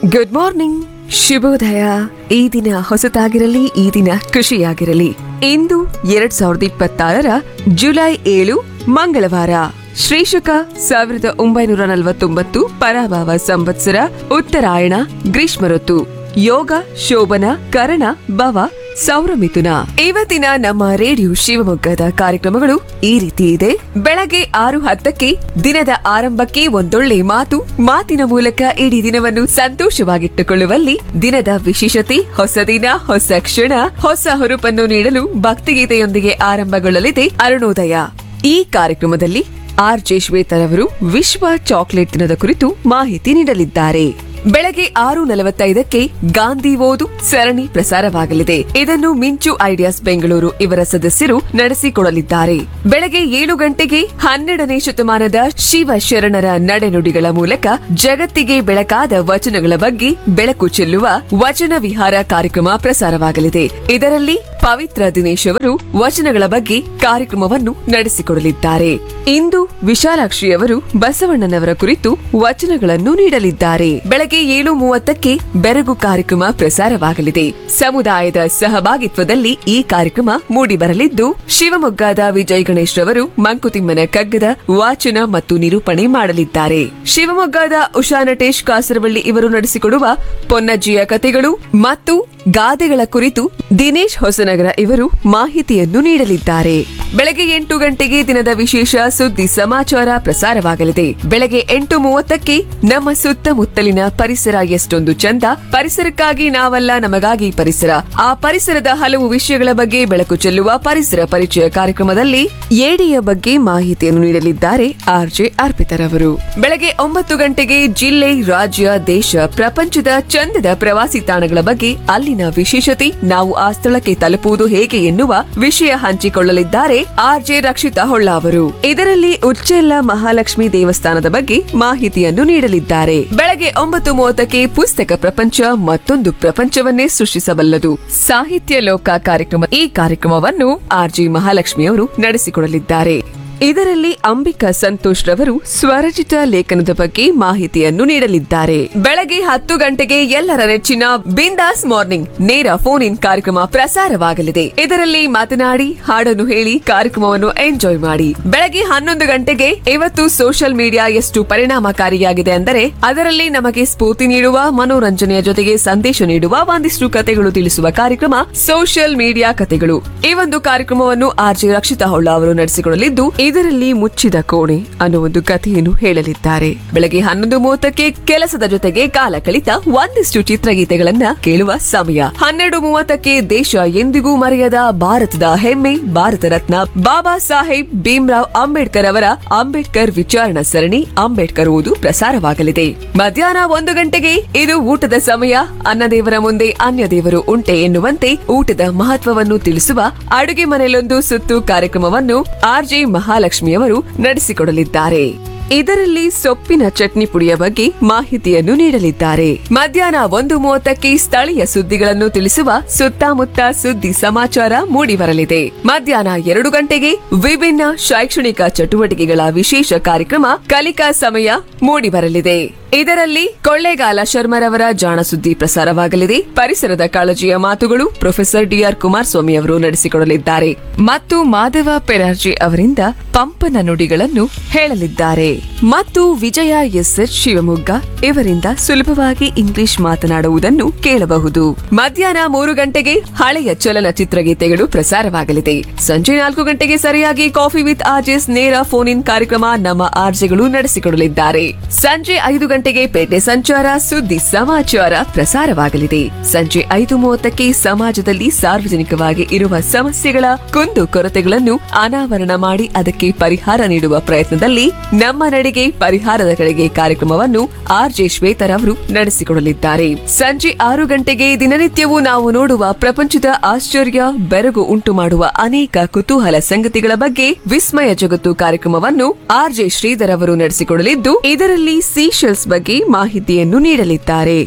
good morning ಶುಭೋದಯ ಈ ದಿನ ಹೊಸತಾಗಿರಲಿ ಈ ದಿನ ಖುಷಿಯಾಗಿರಲಿ ಇಂದು ಎರಡ್ ಸಾವಿರದ ಇಪ್ಪತ್ತಾರರ ಜುಲೈ ಏಳು ಮಂಗಳವಾರ ಶ್ರೀಶಕ ಸಾವಿರದ ಒಂಬೈನೂರ ನಲವತ್ತೊಂಬತ್ತು ಪರಾಭಾವ ಸಂವತ್ಸರ ಉತ್ತರಾಯಣ ಗ್ರೀಷ್ಮ ಋತು ಯೋಗ ಶೋಭನ ಕರಣ ಭವ ಸೌರಮಿಥುನ ಇವತ್ತಿನ ನಮ್ಮ ರೇಡಿಯೋ ಶಿವಮೊಗ್ಗದ ಕಾರ್ಯಕ್ರಮಗಳು ಈ ರೀತಿ ಇದೆ ಬೆಳಗ್ಗೆ ಆರು ಹತ್ತಕ್ಕೆ ದಿನದ ಆರಂಭಕ್ಕೆ ಒಂದೊಳ್ಳೆ ಮಾತು ಮಾತಿನ ಮೂಲಕ ಇಡೀ ದಿನವನ್ನು ಸಂತೋಷವಾಗಿಟ್ಟುಕೊಳ್ಳುವಲ್ಲಿ ದಿನದ ವಿಶೇಷತೆ ಹೊಸ ದಿನ ಹೊಸ ಕ್ಷಣ ಹೊಸ ಹುರುಪನ್ನು ನೀಡಲು ಭಕ್ತಿಗೀತೆಯೊಂದಿಗೆ ಆರಂಭಗೊಳ್ಳಲಿದೆ ಅರುಣೋದಯ ಈ ಕಾರ್ಯಕ್ರಮದಲ್ಲಿ ಆರ್ ಜೆ ಶ್ವೇತರವರು ವಿಶ್ವ ಚಾಕೊಲೇಟ್ ದಿನದ ಕುರಿತು ಮಾಹಿತಿ ನೀಡಲಿದ್ದಾರೆ ಬೆಳಗ್ಗೆ ಆರು ನಲವತ್ತೈದಕ್ಕೆ ಗಾಂಧಿ ಓದು ಸರಣಿ ಪ್ರಸಾರವಾಗಲಿದೆ ಇದನ್ನು ಮಿಂಚು ಐಡಿಯಾಸ್ ಬೆಂಗಳೂರು ಇವರ ಸದಸ್ಯರು ನಡೆಸಿಕೊಡಲಿದ್ದಾರೆ ಬೆಳಗ್ಗೆ ಏಳು ಗಂಟೆಗೆ ಹನ್ನೆರಡನೇ ಶತಮಾನದ ಶಿವ ಶರಣರ ನಡೆನುಡಿಗಳ ಮೂಲಕ ಜಗತ್ತಿಗೆ ಬೆಳಕಾದ ವಚನಗಳ ಬಗ್ಗೆ ಬೆಳಕು ಚೆಲ್ಲುವ ವಚನ ವಿಹಾರ ಕಾರ್ಯಕ್ರಮ ಪ್ರಸಾರವಾಗಲಿದೆ ಇದರಲ್ಲಿ ಪವಿತ್ರ ದಿನೇಶ್ ಅವರು ವಚನಗಳ ಬಗ್ಗೆ ಕಾರ್ಯಕ್ರಮವನ್ನು ನಡೆಸಿಕೊಡಲಿದ್ದಾರೆ ಇಂದು ವಿಶಾಲಾಕ್ಷಿ ಅವರು ಬಸವಣ್ಣನವರ ಕುರಿತು ವಚನಗಳನ್ನು ನೀಡಲಿದ್ದಾರೆ ಬೆಳಗ್ಗೆ ಏಳು ಮೂವತ್ತಕ್ಕೆ ಬೆರಗು ಕಾರ್ಯಕ್ರಮ ಪ್ರಸಾರವಾಗಲಿದೆ ಸಮುದಾಯದ ಸಹಭಾಗಿತ್ವದಲ್ಲಿ ಈ ಕಾರ್ಯಕ್ರಮ ಮೂಡಿಬರಲಿದ್ದು ಶಿವಮೊಗ್ಗದ ವಿಜಯ್ ಗಣೇಶ್ ರವರು ಮಂಕುತಿಮ್ಮನ ಕಗ್ಗದ ವಾಚನ ಮತ್ತು ನಿರೂಪಣೆ ಮಾಡಲಿದ್ದಾರೆ ಶಿವಮೊಗ್ಗದ ಉಷಾ ನಟೇಶ್ ಕಾಸರವಳ್ಳಿ ಇವರು ನಡೆಸಿಕೊಡುವ ಪೊನ್ನಜ್ಜಿಯ ಕಥೆಗಳು ಮತ್ತು ಗಾದೆಗಳ ಕುರಿತು ದಿನೇಶ್ ಹೊಸನಗರ ಇವರು ಮಾಹಿತಿಯನ್ನು ನೀಡಲಿದ್ದಾರೆ ಬೆಳಗ್ಗೆ ಎಂಟು ಗಂಟೆಗೆ ದಿನದ ವಿಶೇಷ ಸುದ್ದಿ ಸಮಾಚಾರ ಪ್ರಸಾರವಾಗಲಿದೆ ಬೆಳಗ್ಗೆ ಎಂಟು ಮೂವತ್ತಕ್ಕೆ ನಮ್ಮ ಸುತ್ತಮುತ್ತಲಿನ ಪರಿಸರ ಎಷ್ಟೊಂದು ಚಂದ ಪರಿಸರಕ್ಕಾಗಿ ನಾವಲ್ಲ ನಮಗಾಗಿ ಪರಿಸರ ಆ ಪರಿಸರದ ಹಲವು ವಿಷಯಗಳ ಬಗ್ಗೆ ಬೆಳಕು ಚೆಲ್ಲುವ ಪರಿಸರ ಪರಿಚಯ ಕಾರ್ಯಕ್ರಮದಲ್ಲಿ ಏಡಿಯ ಬಗ್ಗೆ ಮಾಹಿತಿಯನ್ನು ನೀಡಲಿದ್ದಾರೆ ಆರ್ಜೆ ಅರ್ಪಿತರವರು ಬೆಳಗ್ಗೆ ಒಂಬತ್ತು ಗಂಟೆಗೆ ಜಿಲ್ಲೆ ರಾಜ್ಯ ದೇಶ ಪ್ರಪಂಚದ ಚಂದದ ಪ್ರವಾಸಿ ತಾಣಗಳ ಬಗ್ಗೆ ಅಲ್ಲಿನ ವಿಶೇಷತೆ ನಾವು ಆ ಸ್ಥಳಕ್ಕೆ ತಲುಪುವುದು ಹೇಗೆ ಎನ್ನುವ ವಿಷಯ ಹಂಚಿಕೊಳ್ಳಲಿದ್ದಾರೆ ಆರ್ಜೆ ರಕ್ಷಿತಾ ಹೊಳ್ಳ ಅವರು ಇದರಲ್ಲಿ ಉಚ್ಚೆಲ್ಲ ಮಹಾಲಕ್ಷ್ಮಿ ದೇವಸ್ಥಾನದ ಬಗ್ಗೆ ಮಾಹಿತಿಯನ್ನು ನೀಡಲಿದ್ದಾರೆ ಬೆಳಗ್ಗೆ ಒಂಬತ್ತು ಮೂವತ್ತಕ್ಕೆ ಪುಸ್ತಕ ಪ್ರಪಂಚ ಮತ್ತೊಂದು ಪ್ರಪಂಚವನ್ನೇ ಸೃಷ್ಟಿಸಬಲ್ಲದು ಸಾಹಿತ್ಯ ಲೋಕ ಕಾರ್ಯಕ್ರಮ ಈ ಕಾರ್ಯಕ್ರಮವನ್ನು ಆರ್ಜಿ ಮಹಾಲಕ್ಷ್ಮಿ ಅವರು ನಡೆಸಿಕೊಡಲಿದ್ದಾರೆ ಇದರಲ್ಲಿ ಅಂಬಿಕಾ ಸಂತೋಷ್ ರವರು ಸ್ವರಚಿತ ಲೇಖನದ ಬಗ್ಗೆ ಮಾಹಿತಿಯನ್ನು ನೀಡಲಿದ್ದಾರೆ ಬೆಳಗ್ಗೆ ಹತ್ತು ಗಂಟೆಗೆ ಎಲ್ಲರ ನೆಚ್ಚಿನ ಬಿಂದಾಸ್ ಮಾರ್ನಿಂಗ್ ನೇರ ಫೋನ್ ಇನ್ ಕಾರ್ಯಕ್ರಮ ಪ್ರಸಾರವಾಗಲಿದೆ ಇದರಲ್ಲಿ ಮಾತನಾಡಿ ಹಾಡನ್ನು ಹೇಳಿ ಕಾರ್ಯಕ್ರಮವನ್ನು ಎಂಜಾಯ್ ಮಾಡಿ ಬೆಳಗ್ಗೆ ಹನ್ನೊಂದು ಗಂಟೆಗೆ ಇವತ್ತು ಸೋಷಿಯಲ್ ಮೀಡಿಯಾ ಎಷ್ಟು ಪರಿಣಾಮಕಾರಿಯಾಗಿದೆ ಅಂದರೆ ಅದರಲ್ಲಿ ನಮಗೆ ಸ್ಫೂರ್ತಿ ನೀಡುವ ಮನೋರಂಜನೆಯ ಜೊತೆಗೆ ಸಂದೇಶ ನೀಡುವ ಒಂದಿಷ್ಟು ಕಥೆಗಳು ತಿಳಿಸುವ ಕಾರ್ಯಕ್ರಮ ಸೋಷಿಯಲ್ ಮೀಡಿಯಾ ಕಥೆಗಳು ಈ ಒಂದು ಕಾರ್ಯಕ್ರಮವನ್ನು ಆರ್ಜಿ ರಕ್ಷಿತಾ ಹೊಳ್ಳ ಅವರು ನಡೆಸಿಕೊಡಲಿದ್ದು ಇದರಲ್ಲಿ ಮುಚ್ಚಿದ ಕೋಣೆ ಅನ್ನೋ ಒಂದು ಕಥೆಯನ್ನು ಹೇಳಲಿದ್ದಾರೆ ಬೆಳಗ್ಗೆ ಹನ್ನೊಂದು ಮೂವತ್ತಕ್ಕೆ ಕೆಲಸದ ಜೊತೆಗೆ ಕಾಲ ಕಳಿತ ಒಂದಿಷ್ಟು ಚಿತ್ರಗೀತೆಗಳನ್ನ ಕೇಳುವ ಸಮಯ ಹನ್ನೆರಡು ಮೂವತ್ತಕ್ಕೆ ದೇಶ ಎಂದಿಗೂ ಮರೆಯದ ಭಾರತದ ಹೆಮ್ಮೆ ಭಾರತ ರತ್ನ ಬಾಬಾ ಸಾಹೇಬ್ ಭೀಮ್ರಾವ್ ಅಂಬೇಡ್ಕರ್ ಅವರ ಅಂಬೇಡ್ಕರ್ ವಿಚಾರಣಾ ಸರಣಿ ಅಂಬೇಡ್ಕರ್ ಓದು ಪ್ರಸಾರವಾಗಲಿದೆ ಮಧ್ಯಾಹ್ನ ಒಂದು ಗಂಟೆಗೆ ಇದು ಊಟದ ಸಮಯ ಅನ್ನದೇವರ ಮುಂದೆ ಅನ್ಯ ದೇವರು ಉಂಟೆ ಎನ್ನುವಂತೆ ಊಟದ ಮಹತ್ವವನ್ನು ತಿಳಿಸುವ ಅಡುಗೆ ಮನೆಯಲ್ಲೊಂದು ಸುತ್ತು ಕಾರ್ಯಕ್ರಮವನ್ನು ಆರ್ಜೆ ಮಹಾಲಕ್ಷ್ಮಿಯವರು ನಡೆಸಿಕೊಡಲಿದ್ದಾರೆ ಇದರಲ್ಲಿ ಸೊಪ್ಪಿನ ಚಟ್ನಿ ಪುಡಿಯ ಬಗ್ಗೆ ಮಾಹಿತಿಯನ್ನು ನೀಡಲಿದ್ದಾರೆ ಮಧ್ಯಾಹ್ನ ಒಂದು ಮೂವತ್ತಕ್ಕೆ ಸ್ಥಳೀಯ ಸುದ್ದಿಗಳನ್ನು ತಿಳಿಸುವ ಸುತ್ತಮುತ್ತ ಸುದ್ದಿ ಸಮಾಚಾರ ಮೂಡಿಬರಲಿದೆ ಮಧ್ಯಾಹ್ನ ಎರಡು ಗಂಟೆಗೆ ವಿಭಿನ್ನ ಶೈಕ್ಷಣಿಕ ಚಟುವಟಿಕೆಗಳ ವಿಶೇಷ ಕಾರ್ಯಕ್ರಮ ಕಲಿಕಾ ಸಮಯ ಮೂಡಿಬರಲಿದೆ ಇದರಲ್ಲಿ ಕೊಳ್ಳೇಗಾಲ ಶರ್ಮರವರ ಜಾಣ ಸುದ್ದಿ ಪ್ರಸಾರವಾಗಲಿದೆ ಪರಿಸರದ ಕಾಳಜಿಯ ಮಾತುಗಳು ಪ್ರೊಫೆಸರ್ ಡಿಆರ್ ಕುಮಾರಸ್ವಾಮಿ ಅವರು ನಡೆಸಿಕೊಡಲಿದ್ದಾರೆ ಮತ್ತು ಮಾಧವ ಪೆರಾರ್ಜಿ ಅವರಿಂದ ಪಂಪನ ನುಡಿಗಳನ್ನು ಹೇಳಲಿದ್ದಾರೆ ಮತ್ತು ವಿಜಯ ಎಸ್ಎಚ್ ಶಿವಮೊಗ್ಗ ಇವರಿಂದ ಸುಲಭವಾಗಿ ಇಂಗ್ಲಿಷ್ ಮಾತನಾಡುವುದನ್ನು ಕೇಳಬಹುದು ಮಧ್ಯಾಹ್ನ ಮೂರು ಗಂಟೆಗೆ ಹಳೆಯ ಚಲನಚಿತ್ರ ಗೀತೆಗಳು ಪ್ರಸಾರವಾಗಲಿದೆ ಸಂಜೆ ನಾಲ್ಕು ಗಂಟೆಗೆ ಸರಿಯಾಗಿ ಕಾಫಿ ವಿತ್ ಆರ್ಜೆಸ್ ನೇರ ಫೋನ್ ಇನ್ ಕಾರ್ಯಕ್ರಮ ನಮ್ಮ ಆರ್ಜೆಗಳು ನಡೆಸಿಕೊಡಲಿದ್ದಾರೆ ಸಂಜೆ ಐದು ಗಂಟೆಗೆ ಪೇಟೆ ಸಂಚಾರ ಸುದ್ದಿ ಸಮಾಚಾರ ಪ್ರಸಾರವಾಗಲಿದೆ ಸಂಜೆ ಐದು ಮೂವತ್ತಕ್ಕೆ ಸಮಾಜದಲ್ಲಿ ಸಾರ್ವಜನಿಕವಾಗಿ ಇರುವ ಸಮಸ್ಯೆಗಳ ಕುಂದು ಕೊರತೆಗಳನ್ನು ಅನಾವರಣ ಮಾಡಿ ಅದಕ್ಕೆ ಪರಿಹಾರ ನೀಡುವ ಪ್ರಯತ್ನದಲ್ಲಿ ನಮ್ಮ ನಡಿಗೆ ಪರಿಹಾರದ ಕಡೆಗೆ ಕಾರ್ಯಕ್ರಮವನ್ನು ಆರ್ ಜೆ ಶ್ವೇತರ್ ಅವರು ನಡೆಸಿಕೊಡಲಿದ್ದಾರೆ ಸಂಜೆ ಆರು ಗಂಟೆಗೆ ದಿನನಿತ್ಯವೂ ನಾವು ನೋಡುವ ಪ್ರಪಂಚದ ಆಶ್ಚರ್ಯ ಬೆರಗು ಉಂಟು ಮಾಡುವ ಅನೇಕ ಕುತೂಹಲ ಸಂಗತಿಗಳ ಬಗ್ಗೆ ವಿಸ್ಮಯ ಜಗತ್ತು ಕಾರ್ಯಕ್ರಮವನ್ನು ಆರ್ ಜೆ ಶ್ರೀಧರ್ ಅವರು ನಡೆಸಿಕೊಡಲಿದ್ದು ಇದರಲ್ಲಿ ಸೀಶೆಲ್ಸ್ ಬಗ್ಗೆ ಮಾಹಿತಿಯನ್ನು ನೀಡಲಿದ್ದಾರೆ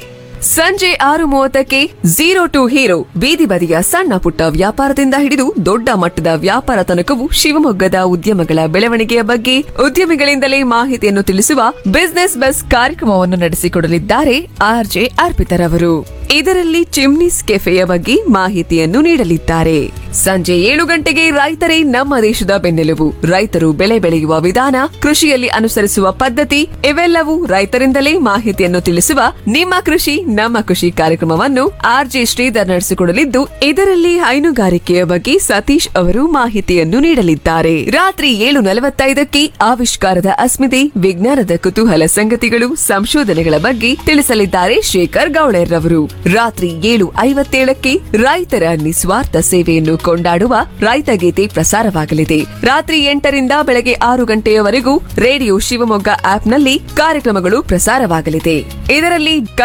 ಸಂಜೆ ಆರು ಮೂವತ್ತಕ್ಕೆ ಝೀರೋ ಟು ಹೀರೋ ಬೀದಿ ಬದಿಯ ಸಣ್ಣ ಪುಟ್ಟ ವ್ಯಾಪಾರದಿಂದ ಹಿಡಿದು ದೊಡ್ಡ ಮಟ್ಟದ ವ್ಯಾಪಾರ ತನಕವು ಶಿವಮೊಗ್ಗದ ಉದ್ಯಮಗಳ ಬೆಳವಣಿಗೆಯ ಬಗ್ಗೆ ಉದ್ಯಮಿಗಳಿಂದಲೇ ಮಾಹಿತಿಯನ್ನು ತಿಳಿಸುವ ಬಿಸಿನೆಸ್ ಬಸ್ ಕಾರ್ಯಕ್ರಮವನ್ನು ನಡೆಸಿಕೊಡಲಿದ್ದಾರೆ ಆರ್ಜೆ ಅರ್ಪಿತರವರು ಇದರಲ್ಲಿ ಚಿಮ್ನಿಸ್ ಕೆಫೆಯ ಬಗ್ಗೆ ಮಾಹಿತಿಯನ್ನು ನೀಡಲಿದ್ದಾರೆ ಸಂಜೆ ಏಳು ಗಂಟೆಗೆ ರೈತರೇ ನಮ್ಮ ದೇಶದ ಬೆನ್ನೆಲುಬು ರೈತರು ಬೆಳೆ ಬೆಳೆಯುವ ವಿಧಾನ ಕೃಷಿಯಲ್ಲಿ ಅನುಸರಿಸುವ ಪದ್ಧತಿ ಇವೆಲ್ಲವೂ ರೈತರಿಂದಲೇ ಮಾಹಿತಿಯನ್ನು ತಿಳಿಸುವ ನಿಮ್ಮ ಕೃಷಿ ನಮ್ಮ ಕೃಷಿ ಕಾರ್ಯಕ್ರಮವನ್ನು ಆರ್ಜೆ ಶ್ರೀಧರ್ ನಡೆಸಿಕೊಡಲಿದ್ದು ಇದರಲ್ಲಿ ಹೈನುಗಾರಿಕೆಯ ಬಗ್ಗೆ ಸತೀಶ್ ಅವರು ಮಾಹಿತಿಯನ್ನು ನೀಡಲಿದ್ದಾರೆ ರಾತ್ರಿ ಏಳು ನಲವತ್ತೈದಕ್ಕೆ ಆವಿಷ್ಕಾರದ ಅಸ್ಮಿತೆ ವಿಜ್ಞಾನದ ಕುತೂಹಲ ಸಂಗತಿಗಳು ಸಂಶೋಧನೆಗಳ ಬಗ್ಗೆ ತಿಳಿಸಲಿದ್ದಾರೆ ಶೇಖರ್ ಗೌಳರ್ ರವರು ರಾತ್ರಿ ಏಳು ಐವತ್ತೇಳಕ್ಕೆ ರೈತರ ನಿಸ್ವಾರ್ಥ ಸೇವೆಯನ್ನು ಕೊಂಡಾಡುವ ರೈತ ಗೀತೆ ಪ್ರಸಾರವಾಗಲಿದೆ ರಾತ್ರಿ ಎಂಟರಿಂದ ಬೆಳಗ್ಗೆ ಆರು ಗಂಟೆಯವರೆಗೂ ರೇಡಿಯೋ ಶಿವಮೊಗ್ಗ ಆಪ್ನಲ್ಲಿ ಕಾರ್ಯಕ್ರಮಗಳು ಪ್ರಸಾರವಾಗಲಿದೆ ಇದರಲ್ಲಿ